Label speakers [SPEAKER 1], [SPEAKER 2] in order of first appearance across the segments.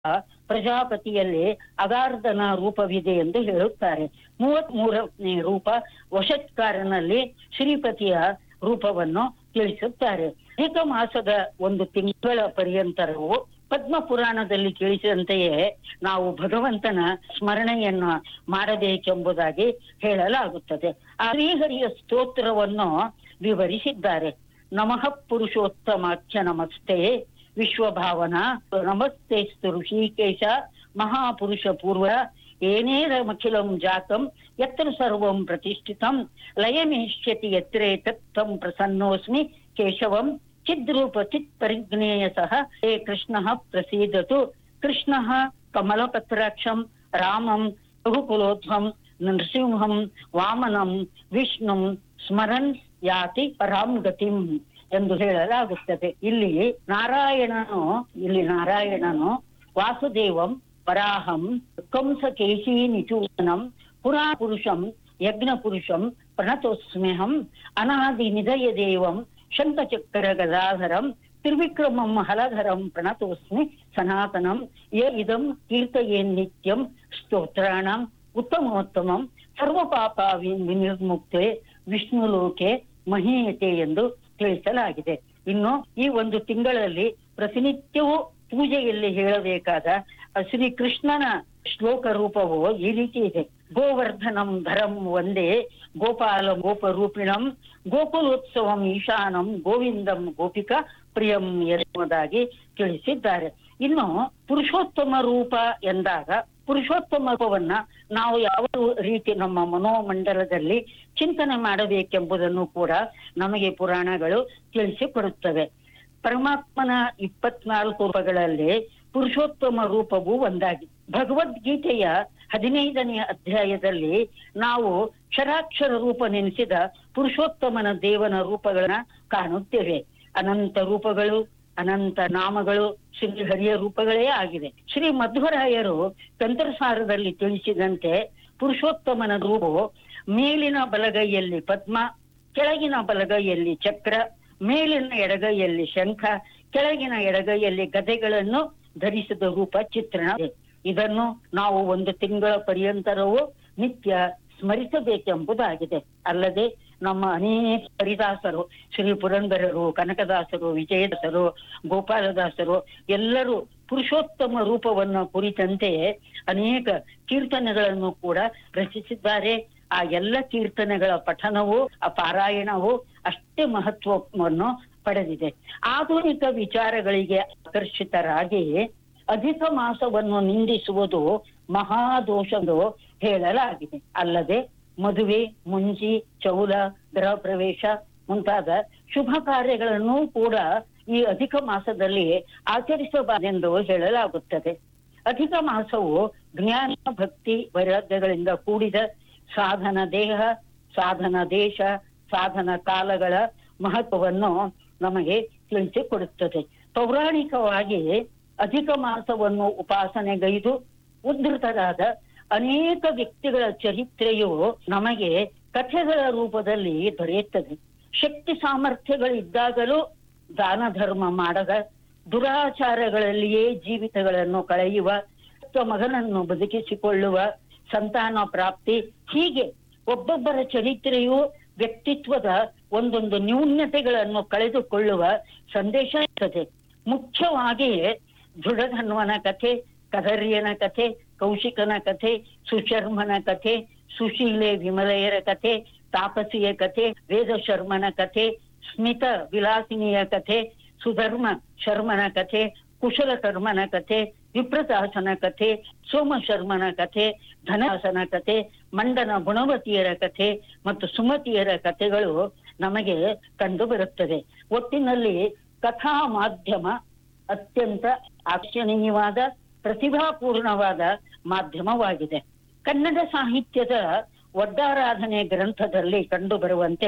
[SPEAKER 1] ಪ್ರಜಾಪತಿಯಲ್ಲಿ ಅಗಾರ್ಧನ ರೂಪವಿದೆ ಎಂದು ಹೇಳುತ್ತಾರೆ ಮೂವತ್ತ್ ಮೂರನೇ ರೂಪ ವಶತ್ಕಾರನಲ್ಲಿ ಶ್ರೀಪತಿಯ ರೂಪವನ್ನು ತಿಳಿಸುತ್ತಾರೆ ಅಧಿಕ ಮಾಸದ ಒಂದು ತಿಂಗಳ ಪರ್ಯಂತರವು ಪದ್ಮ ಪುರಾಣದಲ್ಲಿ ತಿಳಿಸಿದಂತೆಯೇ ನಾವು ಭಗವಂತನ ಸ್ಮರಣೆಯನ್ನ ಮಾಡಬೇಕೆಂಬುದಾಗಿ ಹೇಳಲಾಗುತ್ತದೆ ಆ ಶ್ರೀಹರಿಯ ಸ್ತೋತ್ರವನ್ನು ವಿವರಿಸಿದ್ದಾರೆ ನಮಃ ಪುರುಷೋತ್ತಮಾಖ್ಯ ನಮಸ್ತೆ ವಿಶ್ವಭಾವನ ನಮಸ್ತೆಸ್ತು ಋಷಿಕೇಶ ಮಹಾಪುರುಷ ಪೂರ್ವ ಏನೇರಮಖಿಲಂ ಜಾತಂ ಯತ್ರ ಸರ್ವಂ ಪ್ರತಿಷ್ಠಿತಂ ಲಯಮೇಷ್ಯತಿ ಯತ್ರೇ ತತ್ತಂ ಪ್ರಸನ್ನೋಸ್ಮಿ ಕೇಶವಂ ಚಿದ್ರೂಪ ಚಿತ್ ಪರಿಜ್ಞೇಯ ಸಹ ಹೇ ಕೃಷ್ಣ ಪ್ರಸೀದತು ಕೃಷ್ಣ ಕಮಲಪತ್ರಾಕ್ಷಂ ರಾಮಂ ರಘುಕುಲೋಧ್ವಂ ನೃಸಿಂಹಂ ವಾಮನಂ ವಿಷ್ಣುಂ ಸ್ಮರನ್ ಯಾತಿ ಪರಾಂ ಗತಿಂ ಎಂದು ಹೇಳಲಾಗುತ್ತದೆ ಇಲ್ಲಿ ನಾರಾಯಣನು ಇಲ್ಲಿ ನಾರಾಯಣನು ವಾಸುದೇವಂ ವರಾಹಂ ಕಂಸ ಕೇಶಿ ನಿಚೂನಂ ಪುರಾ ಪುರುಷಂ ಯಜ್ಞ ಪುರುಷಂ ಪ್ರಣತೋಸ್ಮ್ಯಹಂ ಅನಾದಿ ನಿಧಯ ದೇವಂ ಶಂಖಚಕ್ರ ಗದಾಧರಂ ತ್ರಿವಿಕ್ರಮಂ ಹಲಧರಂ ಪ್ರಣತೋಸ್ಮಿ ಸನಾತನಂ ಯ ಇದಂ ಕೀರ್ತಯೇನ್ ನಿತ್ಯಂ ಸ್ತೋತ್ರಾಣಂ ಉತ್ತಮೋತ್ತಮಂ ಸರ್ವ ಪಾಪ ವಿನಿರ್ಮುಕ್ತೆ ವಿಷ್ಣು ಲೋಕೆ ಮಹೀಯತೆ ಎಂದು ತಿಳಿಸಲಾಗಿದೆ ಇನ್ನು ಈ ಒಂದು ತಿಂಗಳಲ್ಲಿ ಪ್ರತಿನಿತ್ಯವೂ ಪೂಜೆಯಲ್ಲಿ ಹೇಳಬೇಕಾದ ಶ್ರೀ ಕೃಷ್ಣನ ಶ್ಲೋಕ ರೂಪವು ಈ ರೀತಿ ಇದೆ ಗೋವರ್ಧನಂ ಧರಂ ಒಂದೇ ಗೋಪಾಲ ಗೋಪರೂಪಿಣಂ ಗೋಕುಲೋತ್ಸವಂ ಈಶಾನಂ ಗೋವಿಂದಂ ಗೋಪಿಕಾ ಪ್ರಿಯಂ ಎನ್ನುವುದಾಗಿ ತಿಳಿಸಿದ್ದಾರೆ ಇನ್ನು ಪುರುಷೋತ್ತಮ ರೂಪ ಎಂದಾಗ ಪುರುಷೋತ್ತಮ ರೂಪವನ್ನ ನಾವು ಯಾವ ರೀತಿ ನಮ್ಮ ಮನೋಮಂಡಲದಲ್ಲಿ ಚಿಂತನೆ ಮಾಡಬೇಕೆಂಬುದನ್ನು ಕೂಡ ನಮಗೆ ಪುರಾಣಗಳು ತಿಳಿಸಿಕೊಡುತ್ತವೆ ಪರಮಾತ್ಮನ ಇಪ್ಪತ್ನಾಲ್ಕು ರೂಪಗಳಲ್ಲಿ ಪುರುಷೋತ್ತಮ ರೂಪವು ಒಂದಾಗಿ ಭಗವದ್ಗೀತೆಯ ಹದಿನೈದನೇ ಅಧ್ಯಾಯದಲ್ಲಿ ನಾವು ಕ್ಷರಾಕ್ಷರ ರೂಪ ನೆನೆಸಿದ ಪುರುಷೋತ್ತಮನ ದೇವನ ರೂಪಗಳನ್ನ ಕಾಣುತ್ತೇವೆ ಅನಂತ ರೂಪಗಳು ಅನಂತ ನಾಮಗಳು ಶ್ರೀ ಹರಿಯ ರೂಪಗಳೇ ಆಗಿದೆ ಶ್ರೀ ಮಧ್ವರಾಯರು ತಂತ್ರಸಾರದಲ್ಲಿ ತಿಳಿಸಿದಂತೆ ಪುರುಷೋತ್ತಮನ ರೂಪವು ಮೇಲಿನ ಬಲಗೈಯಲ್ಲಿ ಪದ್ಮ ಕೆಳಗಿನ ಬಲಗೈಯಲ್ಲಿ ಚಕ್ರ ಮೇಲಿನ ಎಡಗೈಯಲ್ಲಿ ಶಂಖ ಕೆಳಗಿನ ಎಡಗೈಯಲ್ಲಿ ಗದೆಗಳನ್ನು ಧರಿಸಿದ ರೂಪ ಚಿತ್ರಣ ಇದನ್ನು ನಾವು ಒಂದು ತಿಂಗಳ ಪರ್ಯಂತರವೂ ನಿತ್ಯ ಸ್ಮರಿಸಬೇಕೆಂಬುದಾಗಿದೆ ಅಲ್ಲದೆ ನಮ್ಮ ಅನೇಕ ಹರಿದಾಸರು ಶ್ರೀ ಪುರಂದರರು ಕನಕದಾಸರು ವಿಜಯದಾಸರು ಗೋಪಾಲದಾಸರು ಎಲ್ಲರೂ ಪುರುಷೋತ್ತಮ ರೂಪವನ್ನು ಕುರಿತಂತೆ ಅನೇಕ ಕೀರ್ತನೆಗಳನ್ನು ಕೂಡ ರಚಿಸಿದ್ದಾರೆ ಆ ಎಲ್ಲ ಕೀರ್ತನೆಗಳ ಪಠನವು ಆ ಪಾರಾಯಣವು ಅಷ್ಟೇ ಮಹತ್ವವನ್ನು ಪಡೆದಿದೆ ಆಧುನಿಕ ವಿಚಾರಗಳಿಗೆ ಆಕರ್ಷಿತರಾಗಿ ಅಧಿಕ ಮಾಸವನ್ನು ನಿಂದಿಸುವುದು ಮಹಾದೋಷಎಂದು ಹೇಳಲಾಗಿದೆ ಅಲ್ಲದೆ ಮದುವೆ ಮುಂಜಿ ಚೌಲ ಗೃಹ ಪ್ರವೇಶ ಮುಂತಾದ ಶುಭ ಕಾರ್ಯಗಳನ್ನು ಕೂಡ ಈ ಅಧಿಕ ಮಾಸದಲ್ಲಿ ಆಚರಿಸಬಾರದೆಂದು ಹೇಳಲಾಗುತ್ತದೆ ಅಧಿಕ ಮಾಸವು ಜ್ಞಾನ ಭಕ್ತಿ ವೈರಾಗ್ಯಗಳಿಂದ ಕೂಡಿದ ಸಾಧನ ದೇಹ ಸಾಧನ ದೇಶ ಸಾಧನ ಕಾಲಗಳ ಮಹತ್ವವನ್ನು ನಮಗೆ ತಿಳಿಸಿಕೊಡುತ್ತದೆ ಪೌರಾಣಿಕವಾಗಿ ಅಧಿಕ ಮಾಸವನ್ನು ಉಪಾಸನೆಗೈದು ಉದ್ಧತರಾದ ಅನೇಕ ವ್ಯಕ್ತಿಗಳ ಚರಿತ್ರೆಯು ನಮಗೆ ಕಥೆಗಳ ರೂಪದಲ್ಲಿ ದೊರೆಯುತ್ತದೆ ಶಕ್ತಿ ಸಾಮರ್ಥ್ಯಗಳಿದ್ದಾಗಲೂ ದಾನ ಧರ್ಮ ಮಾಡದ ದುರಾಚಾರಗಳಲ್ಲಿಯೇ ಜೀವಿತಗಳನ್ನು ಕಳೆಯುವ ಮಗನನ್ನು ಬದುಕಿಸಿಕೊಳ್ಳುವ ಸಂತಾನ ಪ್ರಾಪ್ತಿ ಹೀಗೆ ಒಬ್ಬೊಬ್ಬರ ಚರಿತ್ರೆಯು ವ್ಯಕ್ತಿತ್ವದ ಒಂದೊಂದು ನ್ಯೂನ್ಯತೆಗಳನ್ನು ಕಳೆದುಕೊಳ್ಳುವ ಸಂದೇಶ ಇರ್ತದೆ ಮುಖ್ಯವಾಗಿ ದೃಢಧನ್ವನ ಕಥೆ ಕದರ್ಯನ ಕಥೆ ಕೌಶಿಕನ ಕಥೆ ಸುಶರ್ಮನ ಕಥೆ ಸುಶೀಲೆ ವಿಮಲೆಯರ ಕಥೆ ತಾಪಸಿಯ ಕಥೆ ವೇದ ಶರ್ಮನ ಕಥೆ ಸ್ಮಿತ ವಿಲಾಸಿನಿಯ ಕಥೆ ಸುಧರ್ಮ ಶರ್ಮನ ಕಥೆ ಕುಶಲ ಕರ್ಮನ ಕಥೆ ವಿಪ್ರದಾಸನ ಕಥೆ ಸೋಮ ಶರ್ಮನ ಕಥೆ ಧನಾಸನ ಕಥೆ ಮಂಡನ ಗುಣವತಿಯರ ಕಥೆ ಮತ್ತು ಸುಮತಿಯರ ಕಥೆಗಳು ನಮಗೆ ಕಂಡು ಬರುತ್ತದೆ ಒಟ್ಟಿನಲ್ಲಿ ಕಥಾ ಮಾಧ್ಯಮ ಅತ್ಯಂತ ಆಕ್ಷಣೀಯವಾದ ಪ್ರತಿಭಾಪೂರ್ಣವಾದ ಮಾಧ್ಯಮವಾಗಿದೆ ಕನ್ನಡ ಸಾಹಿತ್ಯದ ಒಡ್ಡಾರಾಧನೆ ಗ್ರಂಥದಲ್ಲಿ ಕಂಡು ಬರುವಂತೆ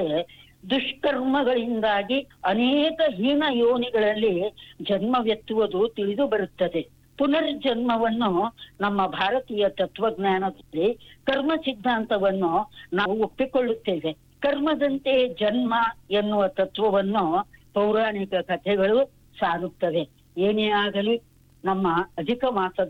[SPEAKER 1] ದುಷ್ಕರ್ಮಗಳಿಂದಾಗಿ ಅನೇಕ ಹೀನ ಯೋನಿಗಳಲ್ಲಿ ಜನ್ಮವೆತ್ತುವುದು ತಿಳಿದು ಬರುತ್ತದೆ ಪುನರ್ಜನ್ಮವನ್ನು ನಮ್ಮ ಭಾರತೀಯ ತತ್ವಜ್ಞಾನದಲ್ಲಿ ಕರ್ಮ ಸಿದ್ಧಾಂತವನ್ನು ನಾವು ಒಪ್ಪಿಕೊಳ್ಳುತ್ತೇವೆ ಕರ್ಮದಂತೆ ಜನ್ಮ ಎನ್ನುವ ತತ್ವವನ್ನು ಪೌರಾಣಿಕ ಕಥೆಗಳು ಸಾರುತ್ತವೆ ಏನೇ ಆಗಲಿ ನಮ್ಮ ಅಧಿಕ ಮಾಸದ